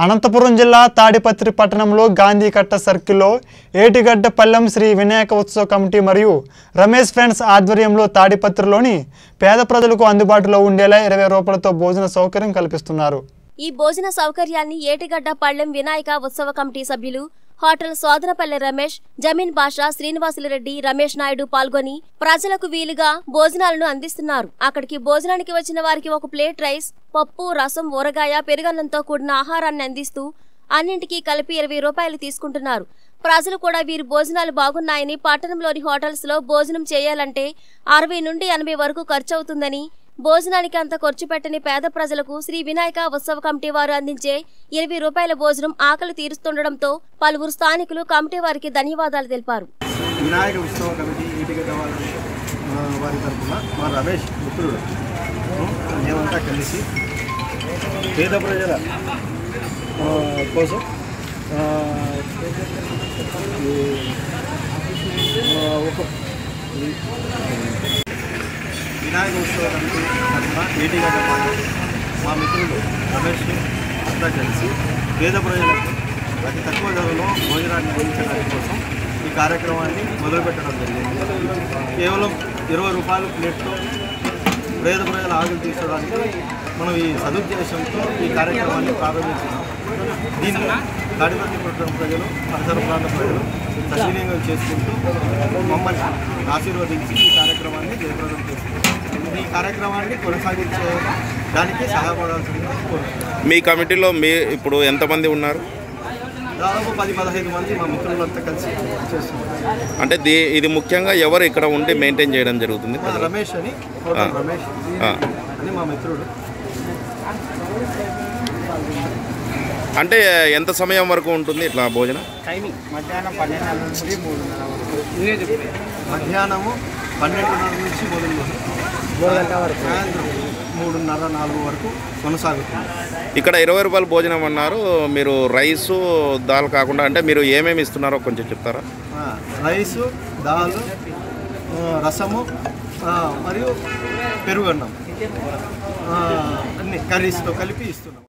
అనంతపురం జిల్లా తాడిపత్రి పట్టణంలో గాంధీ కట్ట సర్కిల్లో ఏటిగడ్డ పల్లెం శ్రీ వినాయక ఉత్సవ కమిటీ మరియు రమేష్ ఫ్రెండ్స్ ఆధ్వర్యంలో తాడిపత్రిలోని పేద ప్రజలకు అందుబాటులో ఉండేలా ఇరవై రూపాయలతో భోజన సౌకర్యం కల్పిస్తున్నారు ఈ భోజన సౌకర్యాన్ని ఏటిగడ్డ పళ్ళెం వినాయక ఉత్సవ కమిటీ సభ్యులు హోటల్ సోదరపల్లె రమేష్ జమీన్ బాషా శ్రీనివాసులరెడ్డి రమేష్ నాయుడు పాల్గొని ప్రజలకు వీలుగా భోజనాలను అందిస్తున్నారు అక్కడికి భోజనానికి వచ్చిన వారికి ఒక ప్లేట్ రైస్ పప్పు రసం ఊరగాయ పెరుగన్నంతో కూడిన ఆహారాన్ని అందిస్తూ అన్నింటికీ కలిపి ఇరవై రూపాయలు తీసుకుంటున్నారు ప్రజలు కూడా వీరి భోజనాలు బాగున్నాయని పట్టణంలోని హోటల్స్ లో భోజనం చేయాలంటే అరవై నుండి ఎనభై వరకు ఖర్చు అవుతుందని భోజనానికి అంత ఖర్చు పెట్టని పేద ప్రజలకు శ్రీ వినాయక ఉత్సవ కమిటీ వారు అందించే ఇరవై రూపాయల భోజనం ఆకలి తీరుస్తుండటంతో పలువురు స్థానికులు కమిటీ వారికి ధన్యవాదాలు తెలిపారు వినాయక ఉత్సవ కమిటీ ఈటిగడ్డ వారి ఆ, వారి తరఫున మా రమేష్ మిత్రుడు ఆ, మేమంతా కలిసి పేద ప్రజల ఆ, కోసం ఆ, ఈ, ఆ, ఒక ఈ, వినాయక ఉత్సవ కమిటీ తరఫున ఏటిగడ్డ పాలెం మా మిత్రులు రమేష్ అంతా కలిసి పేద ప్రజలకు అతి తక్కువ ధరలో భోజనాన్ని అందించడానికి కోసం ఈ కార్యక్రమాన్ని మొదలుపెట్టడం జరిగింది కేవలం ఇరవై రూపాయల ప్లేట్తో పేద ప్రజల ఆకలి తీర్చడానికి మనం ఈ సదుద్దేశంతో ఈ కార్యక్రమాన్ని ప్రారంభించున్నాం దీన్ని తాడిపత్రి పట్టణం ప్రజలు పరిసర ప్రాంత ప్రజలు సద్వినియోగం చేసుకుంటూ మమ్మల్ని ఆశీర్వదించి ఈ కార్యక్రమాన్ని జయప్రదం చేస్తున్నారు ఈ కార్యక్రమాన్ని కొనసాగించే దానికి సహాయపడాల్సిందిగా కోరుతున్నాను మీ కమిటీలో మీ ఇప్పుడు ఎంతమంది ఉన్నారు దాదాపు పది పదహైదు మంది మా మిత్రులంతా కలిసి చేస్తున్నారు అంటే దీ ఇది ముఖ్యంగా ఎవరు ఇక్కడ ఉండి మెయింటైన్ చేయడం జరుగుతుంది మా రమేష్ అని హోటల్ ఆ. రమేష్ ఆ. అని మా మిత్రుడు అంటే ఎంత సమయం వరకు ఉంటుంది ఇట్లా భోజనం టైమింగ్ మధ్యాహ్నం పన్నెండున్నర నుంచి మూడున్నర వరకు మధ్యాహ్నము పన్నెండున్నర నుంచి మొదలు సాయంత్రం మూడున్నర నాలుగు వరకు కొనసాగుతుంది ఇక్కడ ఇరవై రూపాయల భోజనం అన్నారు మీరు రైసు దాల్ కాకుండా అంటే మీరు ఏమేమి ఇస్తున్నారో కొంచెం చెప్తారా ఆ, రైసు దాల్ ఆ, రసము ఆ, మరియు పెరుగన్నం ఆ, అన్ని కర్రీస్తో కలిపి ఇస్తున్నాం